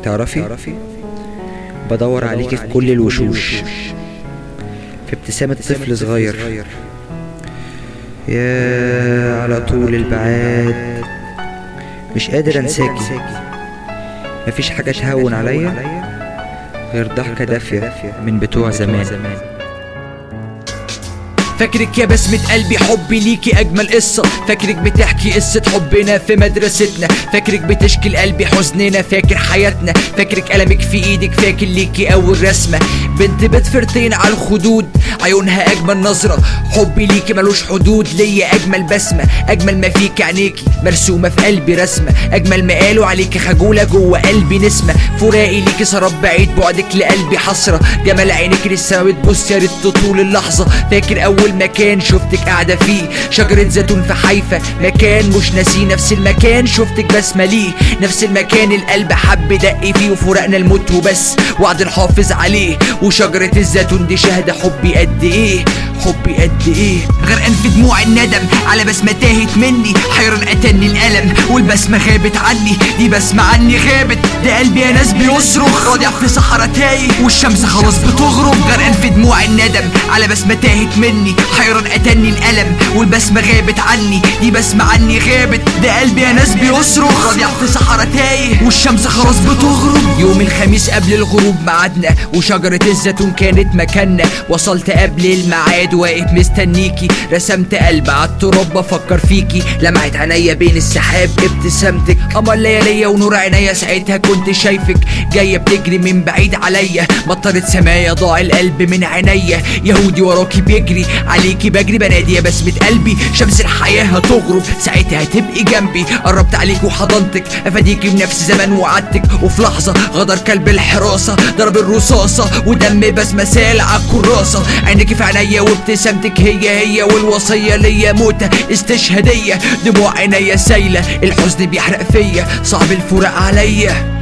تعرفي بدور عليكي في كل الوشوش في ابتسامة طفل صغير يا على طول البعاد مش قادر انساكي مفيش حاجة تهون عليا غير ضحكة دافية من بتوع زمان فاكرك يا بسمة قلبي حبي ليكي أجمل قصة فاكرك بتحكي قصة حبنا في مدرستنا فاكرك بتشكي لقلبي حزننا فاكر حياتنا فاكرك قلمك في ايدك فاكر ليكي أول رسمة بنت بتفرتين على الخدود عيونها أجمل نظرة حبي ليكي ملوش حدود ليا أجمل بسمة أجمل ما فيك عينيكي مرسومة في قلبي رسمة أجمل ما قالوا عليكي خجولة جوه قلبي نسمة فراقي ليكي سراب بعيد بعدك لقلبي حسرة جمال عينك لسه بتبص يا ريت طول اللحظة فاكر أول مكان شفتك قاعدة فيه شجرة زيتون في حيفا مكان مش ناسيه نفس المكان شفتك بسمة ليه نفس المكان القلب حب دق فيه وفرقنا الموت وبس وعد نحافظ عليه وشجرة الزيتون دي شهادة حبي قد ايه حبي قد ايه غرقان في دموع الندم على بسمة تاهت مني حيران قتلني الألم والبسمة غابت عني دي بسمة عني غابت ده قلبي يا ناس بيصرخ راضع في صحراء تايه والشمس خلاص بتغرب غرقان في دموع الندم على بسمة تاهت مني حيران قتلني الألم والبسمة غابت عني دي بسمة عني غابت ده قلبي يا ناس بيصرخ راضع في صحراء تايه والشمس خلاص بتغرب يوم الخميس قبل الغروب ميعادنا وشجرة الزيتون كانت مكاننا وصلت قبل الميعاد واقف مستنيكي رسمت قلب على التراب بفكر فيكي لمعت عينيا بين السحاب ابتسامتك قمر لياليا ونور عينيا ساعتها كنت شايفك جايه بتجري من بعيد عليا مطرت سمايا ضاع القلب من عينيا يهودي وراكي بيجري عليكي بجري بنادي يا بسمة قلبي شمس الحياة هتغرب ساعتها هتبقي جنبي قربت عليك وحضنتك افاديكي بنفس زمان وعدتك وفي لحظة غدر كلب الحراسة ضرب الرصاصة ودم بسمة سال على الكراسة عينك في عينيا وابتسامتك هي هي والوصية ليا موتة استشهادية دموع عينيا سايلة الحزن بيحرق فيا صعب الفراق عليا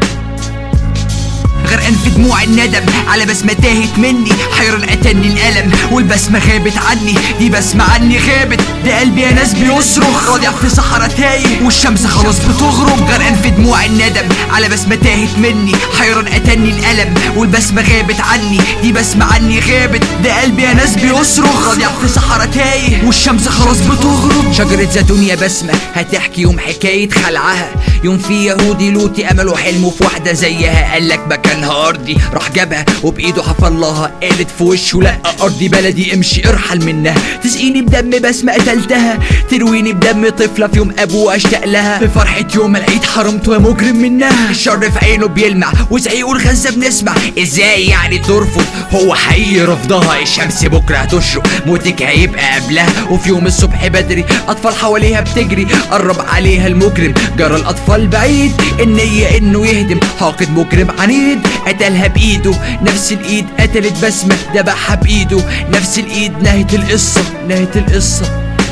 غرقان في دموع الندم على بسمة تاهت مني حيران قتلني الألم والبسمة غابت عني دي بسمة عني غابت ده قلبي يا ناس بيصرخ راضع في صحراء تايه والشمس خلاص بتغرب غرقان في دموع الندم على بسمة تاهت مني حيران قتلني الألم والبسمة غابت عني دي بسمة عني غابت ده قلبي يا ناس بيصرخ راضع في صحراء تايه والشمس خلاص بتغرب شجرة زيتون يا بسمة هتحكي يوم حكاية خلعها يوم في يهودي لوتي أمله حلمه في واحدة زيها قالك مكانها أرضي راح جابها وبإيده حفلها قالت في وشه لا أرضي بلدي امشي ارحل منها تسقيني بدم بسمة قتلتها ترويني بدم طفلة في يوم أبوها اشتاق لها في فرحة يوم العيد حرمته يا مجرم منها الشر في عينه بيلمع وزعيقه الغزة بنسمع ازاي يعني ترفض هو حقيقي رفضها الشمس بكرة هتشرق موتك هيبقى قبلها وفي يوم الصبح بدري أطفال حواليها بتجري قرب عليها المجرم جرى الأطفال بعيد النية إنه يهدم حاقد مجرم عنيد قتلها بإيده نفس الإيد قتلت بسمة دبحها بإيده نفس الإيد نهت القصة نهت القصة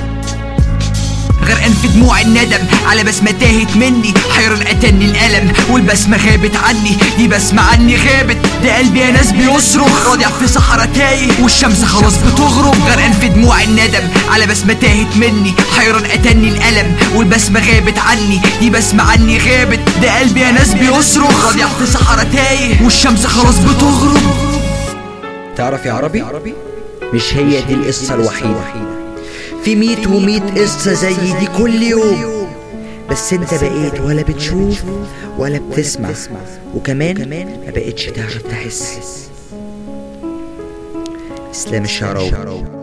غرقان في دموع الندم على بسمة تاهت مني حيران قتلني الألم والبسمة غابت عني دي بسمة عني غابت ده قلبي يا ناس بيصرخ راضع في صحراء تايه والشمس خلاص بتغرب غرقان في دموع الندم على بسمة تاهت مني حيران قتلني الألم والبسمة غابت عني دي بسمة عني غابت ده قلبي يا ناس بيصرخ راضع في صحراء تايه والشمس خلاص بتغرب تعرف يا عربي مش هي دي القصة الوحيدة في ميت وميت قصة زي دي كل يوم بس انت بقيت ولا بتشوف ولا بتسمع وكمان ما بقتش تعرف تحس اسلام الشعراوي